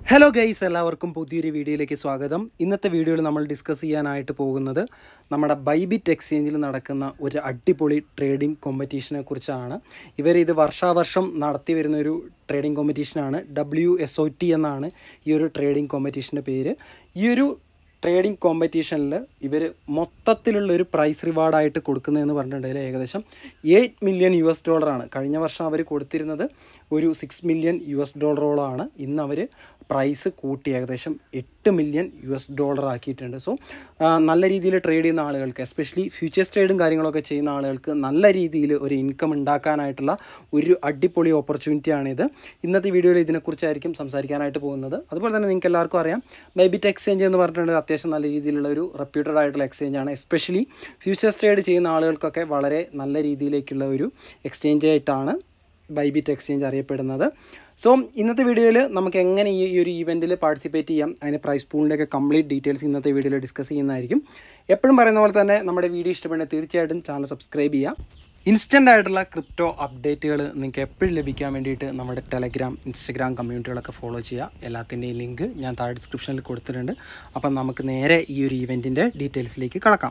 hello guys എല്ലാവർക്കും പുതിയൊരു വീഡിയോയിലേക്ക് സ്വാഗതം ഇന്നത്തെ വീഡിയോയിൽ നമ്മൾ ഡിസ്കസ് ചെയ്യാനായിട്ട് പോകുന്നത് നമ്മുടെ ബൈബിറ്റ് എക്സ്ചേഞ്ചിൽ നടക്കുന്ന ഒരു അടിപൊളി ട്രേഡിംഗ് കോമ്പറ്റീഷനെ കുറിച്ചാണ് ഇവർ ഇത് വർഷാവർഷം നടത്തി വരുന്ന ഒരു ട്രേഡിംഗ് കോമ്പറ്റീഷനാണ് ഡബ്ല്യു എസ് ഒ ടി എന്നാണ് ഈ ഒരു ട്രേഡിംഗ് കോമ്പറ്റീഷൻ്റെ പേര് ഈ ഒരു ട്രേഡിംഗ് കോമ്പറ്റീഷനിൽ ഇവർ മൊത്തത്തിലുള്ള ഒരു പ്രൈസ് റിവാർഡായിട്ട് കൊടുക്കുന്നതെന്ന് പറഞ്ഞിട്ടുണ്ടെങ്കിൽ ഏകദേശം എയ്റ്റ് മില്യൺ യു എസ് ഡോളറാണ് കഴിഞ്ഞ വർഷം അവർ കൊടുത്തിരുന്നത് ഒരു സിക്സ് മില്യൺ യു എസ് ഡോളറോളാണ് ഇന്ന് അവർ പ്രൈസ് കൂട്ടി ഏകദേശം എട്ട് മില്യൺ യു എസ് ഡോളർ ആക്കിയിട്ടുണ്ട് സോ നല്ല രീതിയിൽ ട്രേഡ് ചെയ്യുന്ന ആളുകൾക്ക് എസ്പെഷ്യലി ഫ്യൂച്ചേഴ്സ് ട്രേഡും കാര്യങ്ങളൊക്കെ ചെയ്യുന്ന ആളുകൾക്ക് നല്ല രീതിയിൽ ഒരു ഇൻകം ഉണ്ടാക്കാനായിട്ടുള്ള ഒരു അടിപൊളി ഓപ്പർച്യൂണിറ്റിയാണിത് ഇന്നത്തെ വീഡിയോയിൽ ഇതിനെക്കുറിച്ചായിരിക്കും സംസാരിക്കാനായിട്ട് പോകുന്നത് അതുപോലെ തന്നെ നിങ്ങൾക്ക് എല്ലാവർക്കും അറിയാം ബൈബിറ്റ് എക്സ്ചേഞ്ച് എന്ന് പറഞ്ഞിട്ടുണ്ടെങ്കിൽ അത്യാവശ്യം നല്ല രീതിയിലുള്ള ഒരു റെപ്യൂട്ടഡ് ആയിട്ടുള്ള എക്സ്ചേഞ്ച് ആണ് എസ്പെഷ്യലി ഫ്യൂച്ചേഴ്സ് ട്രേഡ് ചെയ്യുന്ന ആളുകൾക്കൊക്കെ വളരെ നല്ല രീതിയിലേക്കുള്ള ഒരു എക്സ്ചേഞ്ച് ആയിട്ടാണ് ബൈബിറ്റ് എക്സ്ചേഞ്ച് അറിയപ്പെടുന്നത് സോ ഇന്നത്തെ വീഡിയോയിൽ നമുക്ക് എങ്ങനെ ഈ ഒരു ഈവെൻറ്റിൽ പാർട്ടിസിപ്പേറ്റ് ചെയ്യാം അതിൻ്റെ പ്രൈസ് പൂളിൻ്റെയൊക്കെ കംപ്ലീറ്റ് ഡീറ്റെയിൽസ് ഇന്നത്തെ വീഡിയോയിൽ ഡിസ്കസ് ചെയ്യുന്നതായിരിക്കും എപ്പോഴും പറയുന്ന പോലെ തന്നെ നമ്മുടെ വീഡിയോ ഇഷ്ടപ്പെടുന്നത് തീർച്ചയായിട്ടും ചാനൽ സബ്സ്ക്രൈബ് ചെയ്യുക ഇൻസ്റ്റൻ്റ് ആയിട്ടുള്ള ക്രിപ്റ്റോ അപ്ഡേറ്റുകൾ നിങ്ങൾക്ക് എപ്പോഴും ലഭിക്കാൻ വേണ്ടിയിട്ട് നമ്മുടെ ടെലഗ്രാം ഇൻസ്റ്റഗ്രാം കമ്മ്യൂണിറ്റികളൊക്കെ ഫോളോ ചെയ്യുക എല്ലാത്തിൻ്റെയും ലിങ്ക് ഞാൻ താഴെ ഡിസ്ക്രിപ്ഷനിൽ കൊടുത്തിട്ടുണ്ട് അപ്പം നമുക്ക് നേരെ ഈ ഒരു ഈവെൻറ്റിൻ്റെ ഡീറ്റെയിൽസിലേക്ക് കടക്കാം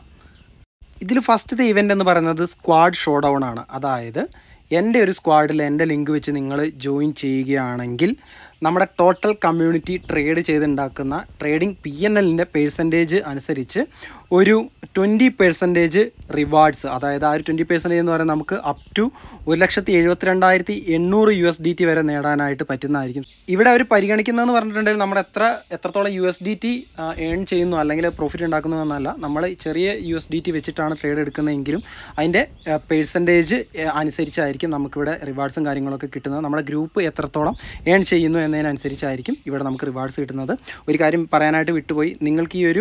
ഇതിൽ ഫസ്റ്റത്തെ ഇവൻ്റ് എന്ന് പറയുന്നത് സ്ക്വാഡ് ഷോ ഡൗൺ ആണ് അതായത് എൻ്റെ ഒരു സ്ക്വാഡിൽ എൻ്റെ ലിങ്ക് വെച്ച് നിങ്ങൾ ജോയിൻ ചെയ്യുകയാണെങ്കിൽ നമ്മുടെ ടോട്ടൽ കമ്മ്യൂണിറ്റി ട്രേഡ് ചെയ്തുണ്ടാക്കുന്ന ട്രേഡിംഗ് പി എൻ എല്ലിൻ്റെ പേഴ്സൻറ്റേജ് അനുസരിച്ച് ഒരു ട്വൻറ്റി പെർസെൻറ്റേജ് റിവാർഡ്സ് അതായത് ആ ഒരു ട്വൻറ്റി പെർസെൻറ്റേജ് എന്ന് പറയുന്നത് നമുക്ക് അപ് ടു ഒരു ലക്ഷത്തി എഴുപത്തി രണ്ടായിരത്തി എണ്ണൂറ് യു എസ് ഡി ടി വരെ നേടാനായിട്ട് പറ്റുന്നതായിരിക്കും ഇവിടെ അവർ പരിഗണിക്കുന്നതെന്ന് പറഞ്ഞിട്ടുണ്ടെങ്കിൽ നമ്മൾ എത്ര എത്രത്തോളം U S D T earn ചെയ്യുന്നു അല്ലെങ്കിൽ പ്രോഫിറ്റ് ഉണ്ടാക്കുന്നു എന്നല്ല നമ്മൾ ചെറിയ യു എസ് ഡി ടി വെച്ചിട്ടാണ് ട്രേഡ് എടുക്കുന്നതെങ്കിലും അതിൻ്റെ പേഴ്സൻറ്റേജ് അനുസരിച്ചായിരിക്കും നമുക്കിവിടെ റിവാർഡ്സും കാര്യങ്ങളൊക്കെ കിട്ടുന്നത് നമ്മുടെ ഗ്രൂപ്പ് എത്രത്തോളം ഏൺ ചെയ്യുന്നു എന്നതിനനുസരിച്ചായിരിക്കും ഇവിടെ നമുക്ക് റിവാർഡ്സ് കിട്ടുന്നത് ഒരു കാര്യം പറയാനായിട്ട് വിട്ടുപോയി നിങ്ങൾക്ക് ഈ ഒരു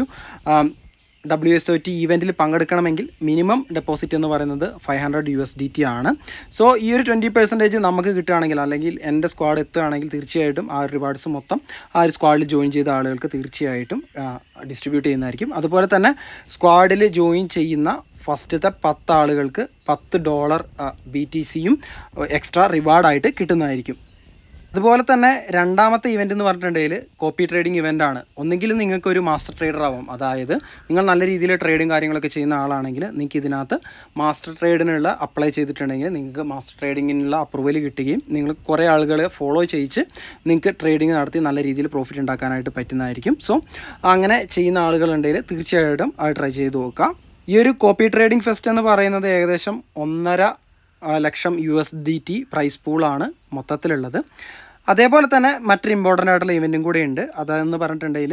ഡബ്ല്യു എസ് ഒ ടി ഈവെൻറ്റിൽ പങ്കെടുക്കണമെങ്കിൽ മിനിമം ഡെപ്പോസിറ്റ് എന്ന് പറയുന്നത് five hundred U S D T ആണ് സോ ഈ ഒരു ട്വൻറ്റി പെർസെൻറ്റേജ് നമുക്ക് കിട്ടുകയാണെങ്കിൽ അല്ലെങ്കിൽ എൻ്റെ സ്ക്വാഡ് എത്തുകയാണെങ്കിൽ തീർച്ചയായിട്ടും ആ റിവാർഡ്സ് മൊത്തം ആ ഒരു സ്ക്വാഡിൽ ജോയിൻ ചെയ്ത ആളുകൾക്ക് തീർച്ചയായിട്ടും ഡിസ്ട്രിബ്യൂട്ട് ചെയ്യുന്നതായിരിക്കും അതുപോലെ തന്നെ സ്ക്വാഡിൽ ജോയിൻ ചെയ്യുന്ന ഫസ്റ്റത്തെ പത്ത് ആളുകൾക്ക് പത്ത് ഡോളർ ബി ടി സിയും എക്സ്ട്രാ റിവാർഡായിട്ട് കിട്ടുന്നതായിരിക്കും അതുപോലെ തന്നെ രണ്ടാമത്തെ ഇവൻ്റ് എന്ന് പറഞ്ഞിട്ടുണ്ടെങ്കിൽ കോപ്പി ട്രേഡിംഗ് ഇവൻ്റ് ആണ് ഒന്നെങ്കിൽ നിങ്ങൾക്ക് ഒരു മാസ്റ്റർ ട്രേഡർ ആവും അതായത് നിങ്ങൾ നല്ല രീതിയിൽ ട്രേഡും കാര്യങ്ങളൊക്കെ ചെയ്യുന്ന ആളാണെങ്കിൽ നിങ്ങൾക്ക് ഇതിനകത്ത് മാസ്റ്റർ ട്രേഡിനുള്ള അപ്ലൈ ചെയ്തിട്ടുണ്ടെങ്കിൽ നിങ്ങൾക്ക് മാസ്റ്റർ ട്രേഡിങ്ങിനുള്ള അപ്രൂവൽ കിട്ടുകയും നിങ്ങൾ കുറേ ആളുകളെ ഫോളോ ചെയ്യിച്ച് നിങ്ങൾക്ക് ട്രേഡിംഗ് നടത്തി നല്ല രീതിയിൽ പ്രോഫിറ്റ് ഉണ്ടാക്കാനായിട്ട് പറ്റുന്നതായിരിക്കും സോ അങ്ങനെ ചെയ്യുന്ന ആളുകളുണ്ടെങ്കിൽ തീർച്ചയായിട്ടും അത് ട്രൈ ചെയ്ത് നോക്കുക ഈ ഒരു കോപ്പി ട്രേഡിംഗ് ഫെസ്റ്റ് എന്ന് പറയുന്നത് ഏകദേശം ഒന്നര ലക്ഷം U S D T price പൂളാണ് മൊത്തത്തിലുള്ളത് അതേപോലെ തന്നെ മറ്റൊരു ഇമ്പോർട്ടൻ്റ് ആയിട്ടുള്ള ഇവൻറ്റും കൂടെ ഉണ്ട് അതെന്ന് പറഞ്ഞിട്ടുണ്ടെങ്കിൽ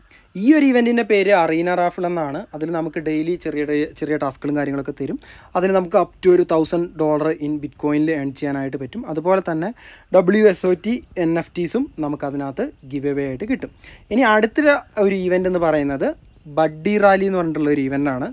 ഈ ഒരു ഇവൻറ്റിൻ്റെ പേര് അറീന റാഫിൾ എന്നാണ് അതിൽ നമുക്ക് ഡെയിലി ചെറിയ ചെറിയ ടാസ്കുകളും കാര്യങ്ങളൊക്കെ തരും അതിൽ നമുക്ക് അപ് ടു ഒരു തൗസൻഡ് ഡോളർ ഇൻ ബിറ്റ് കോയിനിൽ ഏൺ ചെയ്യാനായിട്ട് പറ്റും അതുപോലെ തന്നെ W S O T N F ടീസും നമുക്ക് അതിനകത്ത് ഗിവ് അവേ ആയിട്ട് കിട്ടും ഇനി അടുത്ത ഒരു ഈവൻ്റ് എന്ന് പറയുന്നത് ബഡ്ഡി റാലി എന്ന് പറഞ്ഞിട്ടുള്ള ഒരു ഇവൻ്റാണ്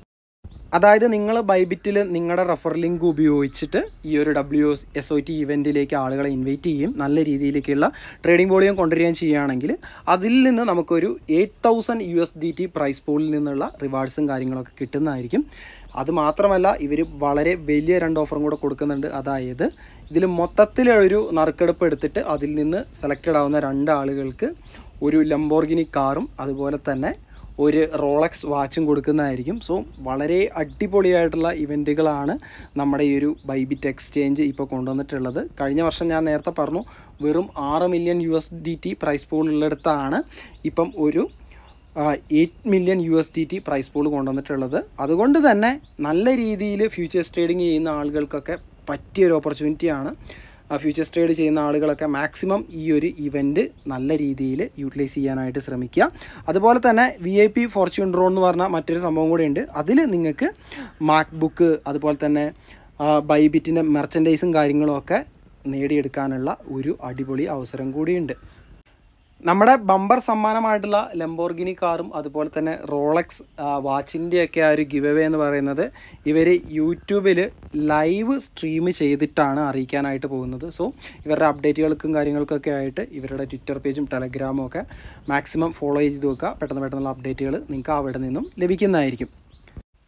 അതായത് നിങ്ങൾ ബൈബിറ്റിൽ നിങ്ങളുടെ റെഫർ ലിങ്ക് ഉപയോഗിച്ചിട്ട് ഈ ഒരു ഡബ്ല്യു എസ് ഒ ടി ഇവൻറ്റിലേക്ക് ആളുകളെ ഇൻവൈറ്റ് ചെയ്യും നല്ല രീതിയിലേക്കുള്ള ട്രേഡിംഗ് വോളിയം കൊണ്ടുവരികയും ചെയ്യുകയാണെങ്കിൽ അതിൽ നിന്ന് നമുക്കൊരു eight thousand U S D T price പൂളിൽ നിന്നുള്ള റിവാർഡ്സും കാര്യങ്ങളൊക്കെ കിട്ടുന്നതായിരിക്കും അത് മാത്രമല്ല ഇവർ വളരെ വലിയ രണ്ട് ഓഫറും കൂടെ കൊടുക്കുന്നുണ്ട് അതായത് ഇതിൽ മൊത്തത്തിലൊരു നറുക്കെടുപ്പ് എടുത്തിട്ട് അതിൽ നിന്ന് സെലക്റ്റഡ് ആവുന്ന രണ്ട് ആളുകൾക്ക് ഒരു ലംബോർഗിനി കാറും അതുപോലെ തന്നെ ഒരു റോളക്സ് വാച്ചും കൊടുക്കുന്നതായിരിക്കും സോ വളരെ അടിപൊളിയായിട്ടുള്ള ഇവൻറ്റുകളാണ് നമ്മുടെ ഈ ഒരു ബൈബിറ്റ് എക്സ്ചേഞ്ച് ഇപ്പോൾ കൊണ്ടുവന്നിട്ടുള്ളത് കഴിഞ്ഞ വർഷം ഞാൻ നേരത്തെ പറഞ്ഞു വെറും ആറ് million U S D T price pool ഉള്ളിടത്താണ് ഇപ്പം ഒരു eight million U S D T price pool കൊണ്ടുവന്നിട്ടുള്ളത് അതുകൊണ്ട് തന്നെ നല്ല രീതിയിൽ ഫ്യൂച്ചേഴ്സ് ട്രേഡിംഗ് ചെയ്യുന്ന ആളുകൾക്കൊക്കെ പറ്റിയൊരു ഓപ്പർച്യൂണിറ്റിയാണ് ഫ്യൂച്ചേഴ്സ് ട്രേഡ് ചെയ്യുന്ന ആളുകളൊക്കെ മാക്സിമം ഈ ഒരു ഇവൻറ്റ് നല്ല രീതിയിൽ യൂട്ടിലൈസ് ചെയ്യാനായിട്ട് ശ്രമിക്കുക അതുപോലെ തന്നെ V I P fortune draw എന്ന് പറഞ്ഞ മറ്റൊരു സംഭവം കൂടെ ഉണ്ട് അതിൽ നിങ്ങൾക്ക് മാക് ബുക്ക് അതുപോലെ തന്നെ ബൈബിറ്റിൻ്റെ മെർച്ചൻഡൈസും കാര്യങ്ങളും ഒക്കെ നേടിയെടുക്കാനുള്ള ഒരു അടിപൊളി അവസരം കൂടിയുണ്ട് നമ്മുടെ ബമ്പർ സമ്മാനമായിട്ടുള്ള ലംബോർഗിനി കാറും അതുപോലെ തന്നെ റോളക്സ് വാച്ചിൻ്റെയൊക്കെ ആ ഒരു ഗിവ് അവേ എന്ന് പറയുന്നത് ഇവർ യൂട്യൂബിൽ ലൈവ് സ്ട്രീം ചെയ്തിട്ടാണ് അറിയിക്കാനായിട്ട് പോകുന്നത് സോ ഇവരുടെ അപ്ഡേറ്റുകൾക്കും കാര്യങ്ങൾക്കൊക്കെ ആയിട്ട് ഇവരുടെ ട്വിറ്റർ പേജും ടെലഗ്രാമും ഒക്കെ മാക്സിമം ഫോളോ ചെയ്ത് വെക്കുക പെട്ടെന്ന് പെട്ടെന്നുള്ള അപ്ഡേറ്റുകൾ നിങ്ങൾക്ക് അവിടെ നിന്നും ലഭിക്കുന്നതായിരിക്കും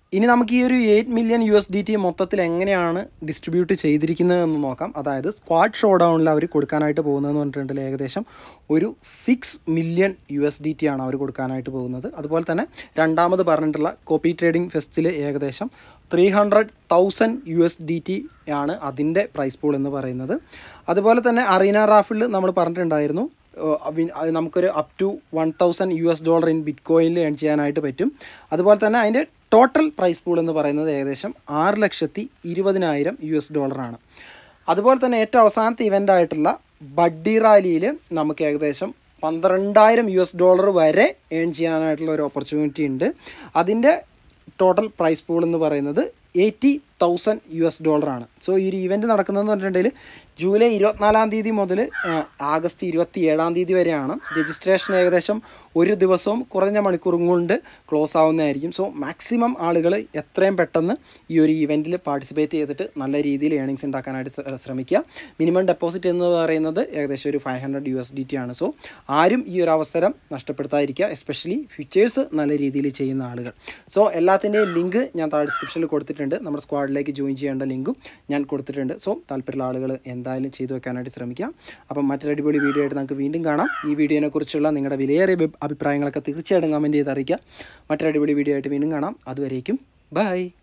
ഇനി നമുക്ക് ഈ ഒരു eight million U S D T മൊത്തത്തിൽ എങ്ങനെയാണ് ഡിസ്ട്രിബ്യൂട്ട് ചെയ്തിരിക്കുന്നതെന്ന് നോക്കാം അതായത് സ്ക്വാഡ് ഷോ ഡൗണിൽ അവർ കൊടുക്കാനായിട്ട് പോകുന്നതെന്ന് പറഞ്ഞിട്ടുണ്ടെങ്കിൽ ഏകദേശം ഒരു six million U S D T ആണ് അവർ കൊടുക്കാനായിട്ട് പോകുന്നത് അതുപോലെ തന്നെ രണ്ടാമത് പറഞ്ഞിട്ടുള്ള കോപ്പി ട്രേഡിംഗ് ഫെസ്റ്റിൽ ഏകദേശം three hundred thousand U S D T ആണ് അതിൻ്റെ പ്രൈസ് പൂൾ എന്ന് പറയുന്നത് അതുപോലെ തന്നെ അറീന റാഫിൽ നമ്മൾ പറഞ്ഞിട്ടുണ്ടായിരുന്നു ഏഹ് അവി- അത് നമുക്കൊരു up to one thousand U S dollar in ബിറ്റ് കോയിനിൽ ഏൺ ചെയ്യാനായിട്ട് പറ്റും അതുപോലെ തന്നെ അതിൻ്റെ ടോട്ടൽ പ്രൈസ് പൂൾ എന്ന് പറയുന്നത് ഏകദേശം ആറ് ലക്ഷത്തി ഇരുപതിനായിരം യു എസ് ഡോളറാണ് അതുപോലെ തന്നെ ഏറ്റവും അവസാനത്തെ ഇവൻ്റ് ആയിട്ടുള്ള ബഡ്ഡി റാലിയിൽ നമുക്ക് ഏകദേശം പന്ത്രണ്ടായിരം യു എസ് ഡോളർ വരെ ഏൺ ചെയ്യാനായിട്ടുള്ള ഒരു ഓപ്പർച്യൂണിറ്റി ഉണ്ട് അതിൻ്റെ ടോട്ടൽ പ്രൈസ് പൂൾ എന്ന് പറയുന്നത് എയ്റ്റി തൗസൻഡ് യു എസ് ഡോളറാണ് സോ ഈ ഒരു ഇവൻറ്റ് നടക്കുന്നതെന്ന് പറഞ്ഞിട്ടുണ്ടെങ്കിൽ ജൂലൈ ഇരുപത്തിനാലാം തീയതി മുതൽ ആ, ആഗസ്റ്റ് ഇരുപത്തി ഏഴാം തീയതി വരെയാണ് രജിസ്ട്രേഷൻ ഏകദേശം ഒരു ദിവസവും കുറഞ്ഞ മണിക്കൂറും കൊണ്ട് ക്ലോസ് ആവുന്നതായിരിക്കും സോ മാക്സിമം ആളുകൾ എത്രയും പെട്ടെന്ന് ഈ ഒരു ഇവൻറ്റിൽ പാർട്ടിസിപ്പേറ്റ് ചെയ്തിട്ട് നല്ല രീതിയിൽ ഏണിങ്സ് ഉണ്ടാക്കാനായിട്ട് ശ്ര- ശ്രമിക്കുക മിനിമം ഡെപ്പോസിറ്റ് എന്ന് പറയുന്നത് ഏകദേശം ഒരു five hundred U S D T ആണ് സോ ആരും ഈ ഒരു അവസരം നഷ്ടപ്പെടുത്താതിരിക്കുക എസ്പെഷ്യലി ഫ്യൂച്ചേഴ്സ് നല്ല രീതിയിൽ ചെയ്യുന്ന ആളുകൾ സോ എല്ലാത്തിൻ്റെയും ലിങ്ക് ഞാൻ താഴെ ഡിസ്ക്രിപ്ഷനിൽ കൊടുത്തിട്ടുണ്ട് നമ്മുടെ സ്ക്വാഡിലേക്ക് ജോയിൻ ചെയ്യേണ്ട ലിങ്കും ഞാൻ കൊടുത്തിട്ടുണ്ട് സോ താല്പര്യമുള്ള ആളുകൾ എന്തായാലും ചെയ്തു വെക്കാനായിട്ട് ശ്രമിക്കാം അപ്പം മറ്റൊരു അടിപൊളി വീഡിയോ ആയിട്ട് നമുക്ക് വീണ്ടും കാണാം ഈ വീഡിയോനെ കുറിച്ചുള്ള നിങ്ങളുടെ വിലയേറിയ അഭി- അഭിപ്രായങ്ങളൊക്കെ തീർച്ചയായിട്ടും കമൻറ്റ് ചെയ്ത് അറിയിക്കുക മറ്റൊരു അടിപൊളി വീഡിയോ ആയിട്ട് വീണ്ടും കാണാം അതുവരേക്കും ബൈ